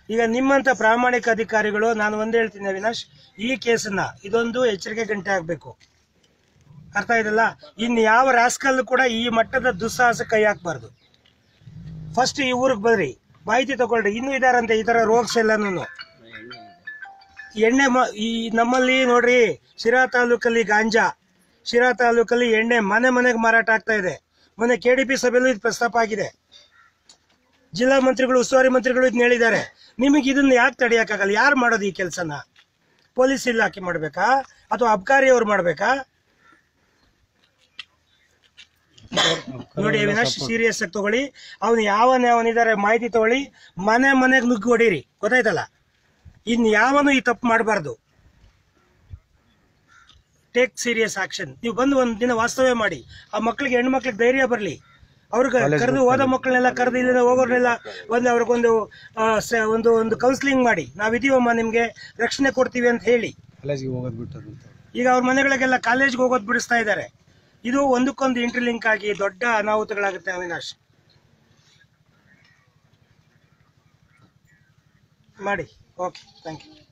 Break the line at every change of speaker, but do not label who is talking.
ಈಗ ನಿಮ್ಮಂತ ಪ್ರಾಮಾಣಿಕ ಅಧಿಕಾರಿಗಳು ನಾನು ಒಂದ್ ಹೇಳ್ತೀನಿ ಅವಿನಾಶ್ ಈ ಕೇಸನ್ನ ಇದೊಂದು ಎಚ್ಚರಿಕೆ ಗಂಟೆ ಆಗ್ಬೇಕು ಅರ್ಥ ಇದಲ್ಲ ಇನ್ ಯಾವ ರಾಸ್ಕಲ್ ಕೂಡ ಈ ಮಟ್ಟದ ದುಸ್ಸಾಹಸ ಕೈ ಹಾಕ್ಬಾರ್ದು ಫಸ್ಟ್ ಈ ಊರಿಗೆ ಬರ್ರಿ ಮಾಹಿತಿ ತಗೊಳ್ರಿ ಇನ್ನೂ ಇದಾರಂತೆ ಈ ತರ ರೋಗ್ಸ್ ಎಲ್ಲಾನು ಎಣ್ಣೆ ಮ- ಈ ನಮ್ಮಲ್ಲಿ ನೋಡ್ರಿ ಶಿರಾ ತಾಲೂಕಲ್ಲಿ ಗಾಂಜಾ ಶಿರಾ ತಾಲೂಕಲ್ಲಿ ಎಣ್ಣೆ ಮನೆ ಮನೆಗೆ ಮಾರಾಟ ಆಗ್ತಾ ಇದೆ ಮೊನ್ನೆ ಕೆ ಡಿ ಪಿ ಸಭೆಯಲ್ಲೂ ಇದು ಪ್ರಸ್ತಾಪ ಆಗಿದೆ ಜಿಲ್ಲಾ ಮಂತ್ರಿಗಳು ಉಸ್ತುವಾರಿ ಮಂತ್ರಿಗಳು ಇದನ್ನ ಹೇಳಿದ್ದಾರೆ ನಿಮಗೆ ಇದನ್ನ ಯಾಕೆ ತಡೆಯಕ್ಕಾಗಲ್ಲ ಯಾರು ಮಾಡೋದು ಈ ಕೆಲಸನ ಪೊಲೀಸ್ ಇಲಾಖೆ ಮಾಡ್ಬೇಕಾ ಅಥವಾ ಅಬ್ಕಾರಿ ಅವ್ರು ಮಾಡ್ಬೇಕಾ ನೋಡಿ ಅವಿನಾಶ್ ಸೀರಿಯಸ್ ಆಗಿ ತಗೊಳ್ಳಿ ಅವ್ನು ಯಾವನ ಯಾವನಿದ್ದಾರೆ ಮಾಹಿತಿ ತಗೊಳ್ಳಿ ಮನೆ ಮನೆಗೆ ನುಗ್ಗಿ ಹೊಡೀರಿ ಗೊತ್ತಾಯ್ತಲ್ಲ ಇನ್ ಯಾವನು ಈ ತಪ್ಪು ಮಾಡಬಾರ್ದು ಟೇಕ್ ಸೀರಿಯಸ್ ಆಕ್ಷನ್ ನೀವು ಬಂದು ಒಂದ್ ದಿನ ವಾಸ್ತವ್ಯ ಮಾಡಿ ಆ ಮಕ್ಕಳಿಗೆ ಹೆಣ್ಣು ಮಕ್ಳಿಗೆ ಧೈರ್ಯ ಬರಲಿ ಅವ್ರಿಗೆ ಕರೆದು ಓದೋ ಮಕ್ಕಳನ್ನೆಲ್ಲ ಕರೆದು ಇಲ್ಲಿಂದ ಹೋಗೋರ್ನೆಲ್ಲ ಒಂದು ಅವ್ರಿಗೊಂದು ಆ, ಸ- ಒಂದು ಒಂದು ಕೌನ್ಸಿಲಿಂಗ್ ಮಾಡಿ ನಾವಿದೀವಮ್ಮ ನಿಮ್ಗೆ ರಕ್ಷಣೆ ಕೊಡ್ತೀವಿ ಅಂತ ಹೇಳಿ
ಕಾಲೇಜಿಗೆ ಹೋಗೋದು ಬಿಟ್ಟರು ಅಂತ
ಈಗ ಅವ್ರ ಮನೆಗಳಿಗೆಲ್ಲ ಕಾಲೇಜ್ಗೆ ಹೋಗೋದು ಬಿಡಿಸ್ತಾ ಇದ್ದಾರೆ ಇದು ಒಂದಕ್ಕೊಂದು ಇಂಟರ್ಲಿಂಕ್ ಆಗಿ ದೊಡ್ಡ ಅನಾಹುತಗಳಾಗುತ್ತೆ ಅವಿನಾಶ್ ಮಾಡಿ ಓಕೆ ಥ್ಯಾಂಕ್ ಯು